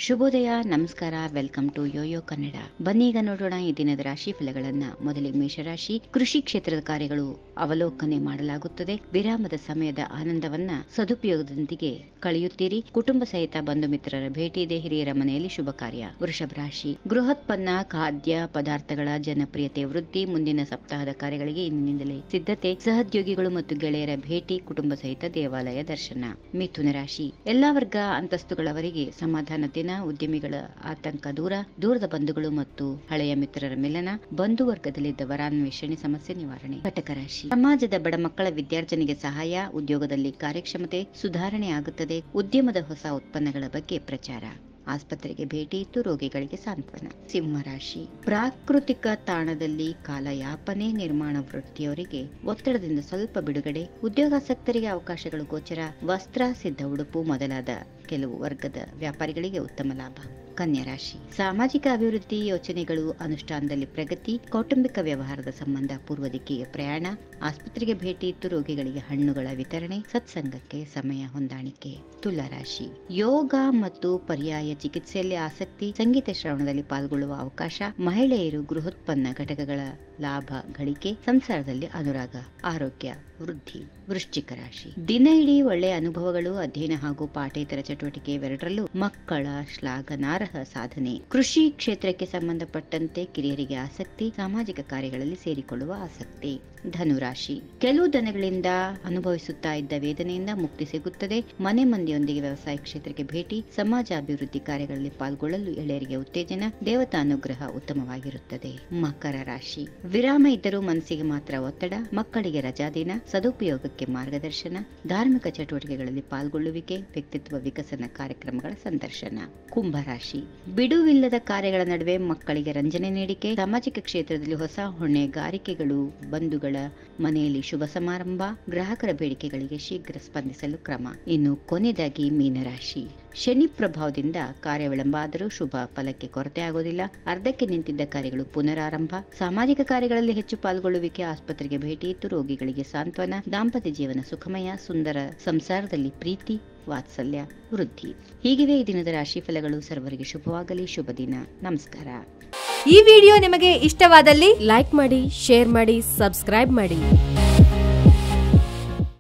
ಶುಭೋದಯ ನಮಸ್ಕಾರ welcome to Yoyo Kannada ಬನ್ನೀಗ ನೋಡೋಣ ಈ ದಿನದ ರಾಶಿ ಫಲಗಳನ್ನ ಮೊದಲಿಗೆ ಮೇಷರಾಶಿ ಕೃಷಿ ಕ್ಷೇತ್ರದ ಕಾರ್ಯಗಳು ಅವಲೋಕನೆ ಮಾಡಲಾಗುತ್ತದೆ ವಿರಾಮದ ಸಮಯದ ಆನಂದವನ್ನ ಸದುಪಯೋಗದೊಂದಿಗೆ ಕಳೆಯುತ್ತೀರಿ ಕುಟುಂಬ ಸಹಿತ ಬಂಧು ಮಿತ್ರರ ಭೇಟಿ ಇದೆ ಹಿರಿಯರ ಮನೆಯಲ್ಲಿ ಶುಭ ಕಾರ್ಯ ವೃಷಭ ರಾಶಿ ಬೃಹತ್ಪನ್ನ ಖಾದ್ಯ ಪದಾರ್ಥಗಳ ಜನಪ್ರಿಯತೆ ವೃದ್ಧಿ ಮುಂದಿನ ಸಪ್ತಾಹದ ಕಾರ್ಯಗಳಿಗೆ ಇಂದಿನಿಂದಲೇ ಸಿದ್ಧತೆ ಸಹೋದ್ಯೋಗಿಗಳು ಮತ್ತು ಗೆಳೆಯರ ಭೇಟಿ ಕುಟುಂಬ ಸಹಿತ ದೇವಾಲಯ ದರ್ಶನ ಮಿಥುನ ರಾಶಿ ಎಲ್ಲಾ ವರ್ಗ ಅಂತಸ್ತುಗಳವರಿಗೆ ಸಮಾಧಾನ ದಿನ ಉದ್ಯಮಿಗಳ ಆತಂಕ ದೂರ ದೂರದ ಬಂಧುಗಳು ಮತ್ತು ಹಳೆಯ ಮಿತ್ರರ ಮಿಲನ ಬಂಧು ವರ್ಗದಲ್ಲಿದ್ದ ವರಾನ್ವೇಷಣೆ ಸಮಸ್ಯೆ ನಿವಾರಣೆ ಕಟಕ ರಾಶಿ ಸಮಾಜದ ಬಡ ಮಕ್ಕಳ ವಿದ್ಯಾರ್ಜನೆಗೆ ಸಹಾಯ ಉದ್ಯೋಗದಲ್ಲಿ ಕಾರ್ಯಕ್ಷಮತೆ ಸುಧಾರಣೆ ಆಗುತ್ತದೆ ಉದ್ಯಮದ ಹೊಸ ಉತ್ಪನ್ನಗಳ ಬಗ್ಗೆ ಪ್ರಚಾರ ಆಸ್ಪತ್ರೆಗೆ ಭೇಟಿ ಇತ್ತು ರೋಗಿಗಳಿಗೆ ಸಾಂತ್ವನ ಸಿಂಹರಾಶಿ ಪ್ರಾಕೃತಿಕ ತಾಣದಲ್ಲಿ ಕಾಲಯಾಪನೆ ನಿರ್ಮಾಣ ವೃತ್ತಿಯವರಿಗೆ ಒತ್ತಡದಿಂದ ಸ್ವಲ್ಪ ಬಿಡುಗಡೆ ಉದ್ಯೋಗಾಸಕ್ತರಿಗೆ ಅವಕಾಶಗಳು ಗೋಚರ ವಸ್ತ್ರ ಸಿದ್ಧ ಉಡುಪು ಮೊದಲಾದ ಕೆಲವು ವರ್ಗದ ವ್ಯಾಪಾರಿಗಳಿಗೆ ಉತ್ತಮ ಲಾಭ ಕನ್ಯಾ ರಾಶಿ ಸಾಮಾಜಿಕ ಅಭಿವೃದ್ಧಿ ಯೋಜನೆಗಳು ಅನುಷ್ಠಾನದಲ್ಲಿ ಪ್ರಗತಿ ಕೌಟುಂಬಿಕ ವ್ಯವಹಾರದ ಸಂಬಂಧ ಪೂರ್ವ ದಿಕ್ಕಿಗೆ ಪ್ರಯಾಣ ಆಸ್ಪತ್ರೆಗೆ ಭೇಟಿ ಇತ್ತು ರೋಗಿಗಳಿಗೆ ಹಣ್ಣುಗಳ ವಿತರಣೆ ಸತ್ಸಂಗಕ್ಕೆ ಸಮಯ ಹೊಂದಾಣಿಕೆ ತುಲಾ ರಾಶಿ ಯೋಗ ಮತ್ತು ಪರ್ಯಾಯ ಚಿಕಿತ್ಸೆಯಲ್ಲಿ ಆಸಕ್ತಿ ಸಂಗೀತ ಶ್ರವಣದಲ್ಲಿ ಪಾಲ್ಗೊಳ್ಳುವ ಅವಕಾಶ ಮಹಿಳೆಯರು ಗೃಹೋತ್ಪನ್ನ ಘಟಕಗಳ ಲಾಭ ಗಳಿಕೆ ಸಂಸಾರದಲ್ಲಿ ಅನುರಾಗ ಆರೋಗ್ಯ ವೃದ್ಧಿ ವೃಶ್ಚಿಕ ರಾಶಿ ದಿನ ಇಡೀ ಒಳ್ಳೆಯ ಅನುಭವಗಳು ಅಧ್ಯಯನ ಹಾಗೂ ಪಾಠೇತರ ಚಟುವಟಿಕೆ ಇವೆರಡರಲ್ಲೂ ಮಕ್ಕಳ ಶ್ಲಾಘನಾರ್ಹ ಸಾಧನೆ ಕೃಷಿ ಕ್ಷೇತ್ರಕ್ಕೆ ಸಂಬಂಧಪಟ್ಟಂತೆ ಕಿರಿಯರಿಗೆ ಆಸಕ್ತಿ ಸಾಮಾಜಿಕ ಕಾರ್ಯಗಳಲ್ಲಿ ಸೇರಿಕೊಳ್ಳುವ ಆಸಕ್ತಿ ಧನುರಾಶಿ ಕೆಲವು ದಿನಗಳಿಂದ ಅನುಭವಿಸುತ್ತಾ ಇದ್ದ ವೇದನೆಯಿಂದ ಮುಕ್ತಿ ಸಿಗುತ್ತದೆ ಮನೆ ಮಂದಿಯೊಂದಿಗೆ ವ್ಯವಸಾಯ ಕ್ಷೇತ್ರಕ್ಕೆ ಭೇಟಿ ಸಮಾಜ ಅಭಿವೃದ್ಧಿ ಕಾರ್ಯಗಳಲ್ಲಿ ಪಾಲ್ಗೊಳ್ಳಲು ಎಳೆಯರಿಗೆ ಉತ್ತೇಜನ ದೇವತಾ ಅನುಗ್ರಹ ಉತ್ತಮವಾಗಿರುತ್ತದೆ ಮಕರ ರಾಶಿ ವಿರಾಮ ಇದ್ದರೂ ಮನಸ್ಸಿಗೆ ಮಾತ್ರ ಒತ್ತಡ ಮಕ್ಕಳಿಗೆ ರಜಾದಿನ ಸದುಪಯೋಗಕ್ಕೆ ಮಾರ್ಗದರ್ಶನ ಧಾರ್ಮಿಕ ಚಟುವಟಿಕೆಗಳಲ್ಲಿ ಪಾಲ್ಗೊಳ್ಳುವಿಕೆ ವ್ಯಕ್ತಿತ್ವ ವಿಕಸನ ಕಾರ್ಯಕ್ರಮಗಳ ಸಂದರ್ಶನ ಕುಂಭರಾಶಿ ಬಿಡುವಿಲ್ಲದ ಕಾರ್ಯಗಳ ನಡುವೆ ಮಕ್ಕಳಿಗೆ ರಂಜನೆ ನೀಡಿಕೆ ಸಾಮಾಜಿಕ ಕ್ಷೇತ್ರದಲ್ಲಿ ಹೊಸ ಹೊಣೆಗಾರಿಕೆಗಳು ಬಂಧುಗಳ ಮನೆಯಲ್ಲಿ ಶುಭ ಸಮಾರಂಭ ಗ್ರಾಹಕರ ಬೇಡಿಕೆಗಳಿಗೆ ಶೀಘ್ರ ಸ್ಪಂದಿಸಲು ಕ್ರಮ ಇನ್ನು ಕೊನೆಯದಾಗಿ ಮೀನರಾಶಿ ಶನಿ ಪ್ರಭಾವದಿಂದ ಕಾರ್ಯ ವಿಳಂಬ ಆದರೂ ಶುಭ ಫಲಕ್ಕೆ ಕೊರತೆ ಆಗೋದಿಲ್ಲ ಅರ್ಧಕ್ಕೆ ನಿಂತಿದ್ದ ಕಾರ್ಯಗಳು ಪುನರಾರಂಭ ಸಾಮಾಜಿಕ ಕಾರ್ಯಗಳಲ್ಲಿ ಹೆಚ್ಚು ಪಾಲ್ಗೊಳ್ಳುವಿಕೆ ಆಸ್ಪತ್ರೆಗೆ ಭೇಟಿ ಇತ್ತು ರೋಗಿಗಳಿಗೆ ಸಾಂತ್ವನ ದಾಂಪತ್ಯ ಜೀವನ ಸುಖಮಯ ಸುಂದರ ಸಂಸಾರದಲ್ಲಿ ಪ್ರೀತಿ ವಾತ್ಸಲ್ಯ ವೃದ್ಧಿ ಹೀಗಿವೆ ಈ ದಿನದ ರಾಶಿ ಫಲಗಳು ಸರ್ವರಿಗೆ ಶುಭವಾಗಲಿ ಶುಭ ದಿನ ನಮಸ್ಕಾರ ಈ ವಿಡಿಯೋ ನಿಮಗೆ ಇಷ್ಟವಾದಲ್ಲಿ ಲೈಕ್ ಮಾಡಿ ಶೇರ್ ಮಾಡಿ ಸಬ್ಸ್ಕ್ರೈಬ್ ಮಾಡಿ